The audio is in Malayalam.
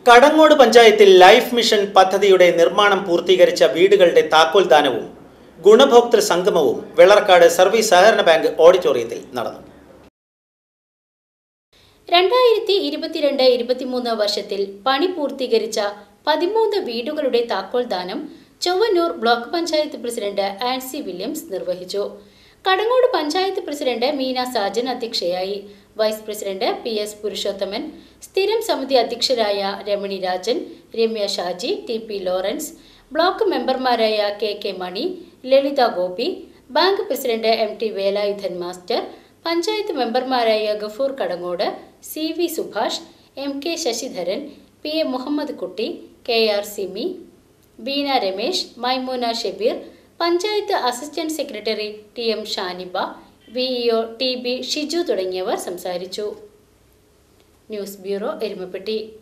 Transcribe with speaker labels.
Speaker 1: കടങ്ങോട് പഞ്ചായത്തിൽ ലൈഫ് മിഷൻ പദ്ധതിയുടെ നിർമ്മാണം പൂർത്തീകരിച്ച വീടുകളുടെ താക്കോൽദാനവും ഗുണഭോക്തൃ സംഗമവും വെള്ളർക്കാട് സർവീസ് സഹകരണ ബാങ്ക് ഓഡിറ്റോറിയത്തിൽ നടന്നു
Speaker 2: രണ്ടായിരത്തി ഇരുപത്തിരണ്ട് ഇരുപത്തിമൂന്ന് വർഷത്തിൽ പണി പൂർത്തീകരിച്ച പതിമൂന്ന് വീടുകളുടെ താക്കോൽദാനം Chowwannur block panchayat president Ancy Williams നിർവഹിച്ചു കടങ്ങോട് പഞ്ചായത്ത് പ്രസിഡന്റ് മീന സാജൻ അധ്യക്ഷയായി vice president P S Purushothaman സ്ഥിരം സമിതി അധ്യക്ഷരായ Ramani Rajan Ramya Shaji T P Lawrence block മെമ്പർമാരായ K K Mani Lalitha Gopi bank president M T Velayudhan master panchayat മെമ്പർമാരായ Gafoor Kadangode C V Subhash M K Sasidharan P A Muhammad Kutty K R Simi Beena Ramesh Maimoona Shebeer panchayat assistant secretary T M Shaniba VEO T B Shiju തുടങ്ങിയവർ സംസാരിച്ചു ന്യൂസ് ബ്യൂറോ എരുമപ്പെട്ടി